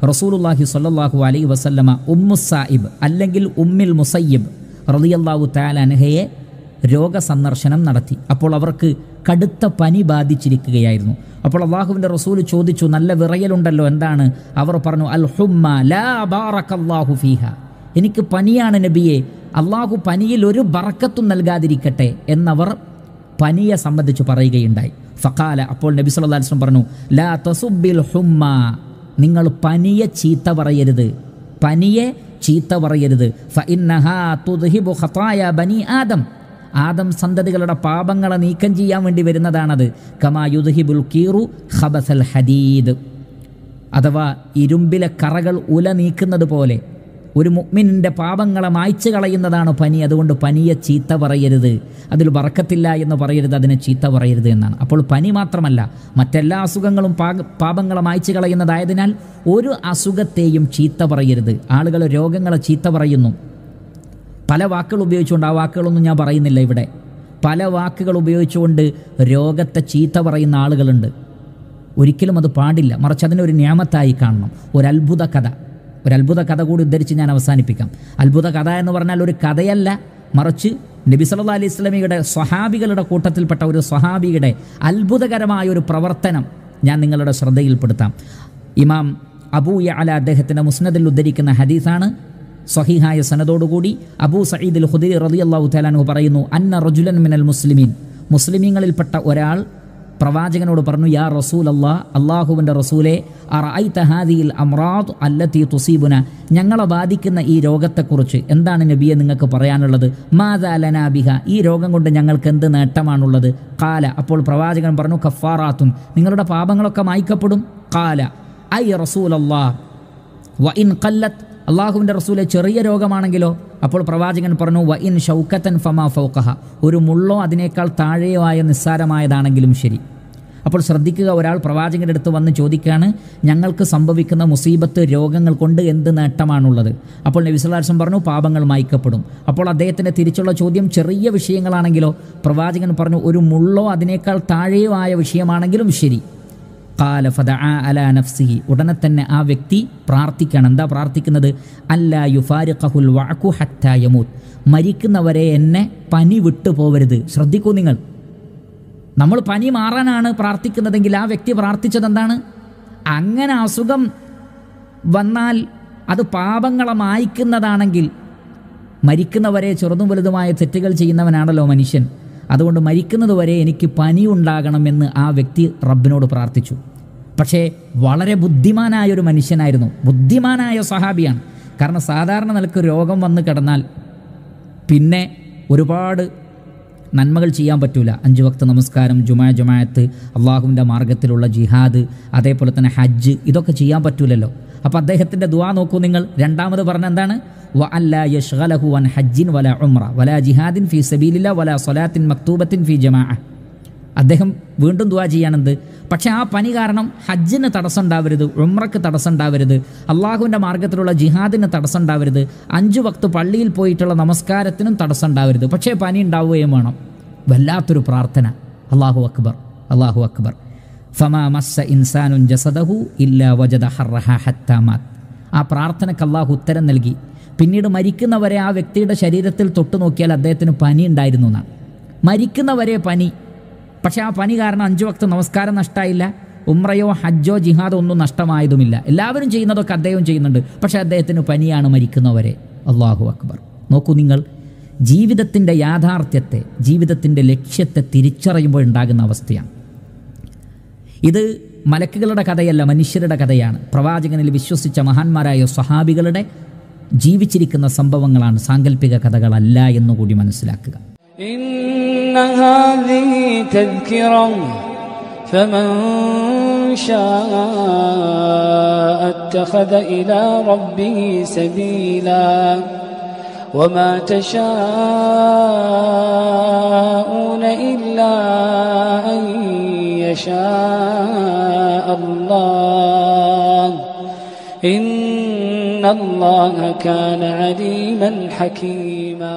റസൂലുല്ലാഹി സ്വല്ലല്ലാഹു അലൈഹി വസല്ലമ ഉമ്മു സായിബ് അല്ലെങ്കിൽ ഉമ്മിൽ മുസയ്യിബ് റളിയല്ലാഹു താലൻഹയെ രോഗസന്ദർശനം നടത്തി അപ്പോൾ അവർക്ക് കടുത്ത പനി ബാധിച്ചിരിക്കുകയായിരുന്നു അപ്പോൾ അള്ളാഹുവിൻ്റെ റസൂൽ ചോദിച്ചു നല്ല വിറയലുണ്ടല്ലോ എന്താണ് അവർ പറഞ്ഞു അൽ ഹുമ്മ ലാ ബാറക്കല്ലാഹു ഫീഹ എനിക്ക് പനിയാണ് നബിയെ അള്ളാഹു പനിയിൽ ഒരു ബറക്കത്തും നൽകാതിരിക്കട്ടെ എന്നവർ പനിയെ സംബന്ധിച്ച് പറയുകയുണ്ടായി ഫക്കാല അപ്പോൾ നബി സല്ലല്ലാഹു അലൈഹി വസല്ലം പറഞ്ഞു ലാ തസുബിൽ ഹുമ്മ നിങ്ങൾ പനിയെ ചീത്ത പറയരുത് പനിയെ ചീത്ത പറയരുത് ഫഇന്നഹാ തുദ്ഹിബു ഖതായ ബനി ആദം ആദം സന്തതികളുടെ പാപങ്ങളെ നീക്കം ചെയ്യാൻ വേണ്ടി വരുന്നതാണത് കമാ യുദ്ഹിബുൽ കീറു ഖബസൽ ഹദീദ് അഥവാ ഇരുമ്പിലെ കറകൾ ഉല നീക്കുന്നത് പോലെ ഒരു മുഅ്മിനിൻ്റെ പാപങ്ങളെ മായ്ച്ചു കളയുന്നതാണ് പനി അതുകൊണ്ട് പനിയെ ചീത്ത പറയരുത് അതിൽ വറക്കത്തില്ല എന്ന് പറയരുത് അതിനെ ചീത്ത പറയരുത് എന്നാണ് അപ്പോൾ പനി മാത്രമല്ല മറ്റെല്ലാ അസുഖങ്ങളും പാക പാപങ്ങളെ മായ്ച്ചു കളയുന്നതായതിനാൽ ഒരു അസുഖത്തെയും ചീത്ത പറയരുത് ആളുകൾ രോഗങ്ങളെ ചീത്ത പറയുന്നു പല വാക്കുകൾ ഉപയോഗിച്ചുകൊണ്ട് ആ വാക്കുകളൊന്നും ഞാൻ പറയുന്നില്ല ഇവിടെ പല വാക്കുകൾ ഉപയോഗിച്ചുകൊണ്ട് രോഗത്തെ ചീത്ത പറയുന്ന ആളുകളുണ്ട് ഒരിക്കലും അത് പാടില്ല മറിച്ച് അതിനൊരു നിയമത്തായി കാണണം ഒരു അത്ഭുത കഥ ഒരു അത്ഭുത കഥ കൂടി ഉദ്ധരിച്ച് ഞാൻ അവസാനിപ്പിക്കാം അത്ഭുത കഥ എന്ന് പറഞ്ഞാൽ ഒരു കഥയല്ല മറിച്ച് നബി സല്ലല്ലാഹു അലൈഹി സ്വലമിയുടെ സ്വഹാബികളുടെ കൂട്ടത്തിൽപ്പെട്ട ഒരു സ്വഹാബിയുടെ അത്ഭുതകരമായ ഒരു പ്രവർത്തനം ഞാൻ നിങ്ങളുടെ ശ്രദ്ധയിൽപ്പെടുത്താം ഇമാം അബൂ യഅല അദ്ദേഹത്തിൻ്റെ മുസ്നദിൽ ഉദ്ധരിക്കുന്ന ഹദീസാണ് സ്വഹീഹായ സനദോടുകൂടി അബൂ സഈദ് ഖുദരി റളിയല്ലാഹു തആലാനു പറയുന്നു അന്ന റജുലൻ മിനൽ മുസ്ലിമീൻ മുസ്ലിമീങ്ങളിൽപ്പെട്ട ഒരാൾ പ്രവാചകനോട് പറഞ്ഞു യാ റസൂൽ അല്ലാ അള്ളാഹുവിൻ്റെ റസൂലെ അറഅയ്ത ഹാദിയിൽ അമ്രാദ് അല്ലത്തി തുസീബുന ഞങ്ങളെ ബാധിക്കുന്ന ഈ രോഗത്തെക്കുറിച്ച് എന്താണ് നബിയെ നിങ്ങൾക്ക് പറയാനുള്ളത് മാതാലനാ ബിഹ ഈ രോഗം കൊണ്ട് ഞങ്ങൾക്ക് എന്ത് നേട്ടമാണുള്ളത് കാല അപ്പോൾ പ്രവാചകൻ പറഞ്ഞു കഫാറാത്തുൻ നിങ്ങളുടെ പാപങ്ങളൊക്കെ മായ്ക്കപ്പെടും കാല ഐ റസൂൽ അല്ലാ വ ഇൻ കല്ലത്ത് അള്ളാഹുവിൻ്റെ റസൂലെ ചെറിയ രോഗമാണെങ്കിലോ അപ്പോൾ പ്രവാചകൻ പറഞ്ഞു വ ഇൻ ഷൗക്കത്തൻ ഫമാ ഫൗക്കഹ ഒരു മുള്ളോ അതിനേക്കാൾ താഴെയോ ആയ നിസ്സാരമായതാണെങ്കിലും ശരി അപ്പോൾ ശ്രദ്ധിക്കുക ഒരാൾ പ്രവാചകൻ്റെ അടുത്ത് വന്ന് ചോദിക്കുകയാണ് ഞങ്ങൾക്ക് സംഭവിക്കുന്ന മുസീബത്ത് രോഗങ്ങൾ കൊണ്ട് എന്ത് നേട്ടമാണുള്ളത് അപ്പോൾ നബിസ്വലാസം പറഞ്ഞു പാപങ്ങൾ മായ്ക്കപ്പെടും അപ്പോൾ അദ്ദേഹത്തിൻ്റെ തിരിച്ചുള്ള ചോദ്യം ചെറിയ വിഷയങ്ങളാണെങ്കിലോ പ്രവാചകൻ പറഞ്ഞു ഒരു മുള്ളോ അതിനേക്കാൾ താഴെയോ ആയ വിഷയമാണെങ്കിലും ശരി കാല ഫദ അല നഫ്സിഹി ഉടനെ തന്നെ ആ വ്യക്തി പ്രാർത്ഥിക്കണം എന്താ പ്രാർത്ഥിക്കുന്നത് അല്ല യുഫാരിഖുൽ വഅഖു ഹത്താ യമൂത്ത് മരിക്കുന്നവരെ എന്നെ പനി വിട്ടു പോവരുത് ശ്രദ്ധിക്കൂ നിങ്ങൾ നമ്മൾ പനി മാറാനാണ് പ്രാർത്ഥിക്കുന്നതെങ്കിൽ ആ വ്യക്തി പ്രാർത്ഥിച്ചത് എന്താണ് അങ്ങനെ അസുഖം വന്നാൽ അത് പാപങ്ങളെ മായ്ക്കുന്നതാണെങ്കിൽ മരിക്കുന്നവരെ ചെറുതും വലുതുമായ തെറ്റുകൾ ചെയ്യുന്നവനാണല്ലോ മനുഷ്യൻ അതുകൊണ്ട് മരിക്കുന്നത് വരെ എനിക്ക് പനി ഉണ്ടാകണമെന്ന് ആ വ്യക്തി റബ്ബിനോട് പ്രാർത്ഥിച്ചു പക്ഷേ വളരെ ബുദ്ധിമാനായ ഒരു മനുഷ്യനായിരുന്നു ബുദ്ധിമാനായ സഹാബിയാണ് കാരണം സാധാരണ നിലക്ക് രോഗം വന്ന് കിടന്നാൽ പിന്നെ ഒരുപാട് നന്മകൾ ചെയ്യാൻ പറ്റൂല അഞ്ച് വക്ത നമസ്കാരം ജുമാ ജുമായത്ത് അള്ളാഹുവിൻ്റെ മാർഗത്തിലുള്ള ജിഹാദ് അതേപോലെ തന്നെ ഹജ്ജ് ഇതൊക്കെ ചെയ്യാൻ പറ്റൂലല്ലോ അപ്പോൾ അദ്ദേഹത്തിൻ്റെ ദുവാ നോക്കൂ നിങ്ങൾ രണ്ടാമത് പറഞ്ഞ എന്താണ് വ അല്ല യഷ്ഗലഹു അൻ ഹജ്ജിൻ വല ഉംറ വല ജിഹാദിൻ ഫി സബീലില്ല വല സൊലാത്തിൻ മക്തൂബത്തിൻ ഫി ജമാ അദ്ദേഹം വീണ്ടും ദുവാ ചെയ്യാണെന്ത് പക്ഷേ ആ പനി കാരണം ഹജ്ജിന് തടസ്സം ഉണ്ടാവരുത് ഉമ്രക്ക് തടസ്സം ഉണ്ടാവരുത് അള്ളാഹുവിൻ്റെ മാർഗത്തിലുള്ള ജിഹാദിന് തടസ്സം ഉണ്ടാവരുത് അഞ്ചു വക്ത് പള്ളിയിൽ പോയിട്ടുള്ള നമസ്കാരത്തിനും തടസ്സം ഉണ്ടാവരുത് പക്ഷേ പനി ഉണ്ടാവുകയും വേണം വല്ലാത്തൊരു പ്രാർത്ഥന അള്ളാഹു അക്ബർ അള്ളാഹു അക്ബർ ഫമാ മസ്സ ഇൻസാനുൻ ജസദഹു ഇല്ല വജദ ഹറഹ ഹത്താമാത് ആ പ്രാർത്ഥനയ്ക്ക് അള്ളാഹു ഉത്തരം നൽകി പിന്നീട് മരിക്കുന്നവരെ ആ വ്യക്തിയുടെ ശരീരത്തിൽ തൊട്ടു നോക്കിയാൽ അദ്ദേഹത്തിന് പനി ഉണ്ടായിരുന്നു എന്നാണ് മരിക്കുന്നവരെ പനി പക്ഷേ ആ പനി കാരണം അഞ്ചു വക്ത് നമസ്കാരം നഷ്ടമായില്ല ഉമ്രയോ ഹജ്ജോ ജിഹാദോ ഒന്നും നഷ്ടമായതുമില്ല എല്ലാവരും ചെയ്യുന്നതൊക്കെ അദ്ദേഹം ചെയ്യുന്നുണ്ട് പക്ഷേ അദ്ദേഹത്തിന് പനിയാണ് മരിക്കുന്നവരെ അള്ളാഹു അക്ബർ നോക്കൂ നിങ്ങൾ ജീവിതത്തിൻ്റെ യാഥാർത്ഥ്യത്തെ ജീവിതത്തിൻ്റെ ലക്ഷ്യത്തെ തിരിച്ചറിയുമ്പോൾ ഉണ്ടാകുന്ന അവസ്ഥയാണ് ഇത് മലക്കുകളുടെ കഥയല്ല മനുഷ്യരുടെ കഥയാണ് പ്രവാചകനിൽ വിശ്വസിച്ച മഹാന്മാരായ സ്വഹാബികളുടെ ജീവിച്ചിരിക്കുന്ന സംഭവങ്ങളാണ് സാങ്കല്പിക കഥകളല്ല എന്നുകൂടി മനസ്സിലാക്കുക إن هذه تذكرة فمن شاء اتخذ إلى ربه سبيلا وما تشاءون إلا أن يشاء الله إن الله كان عليما حكيما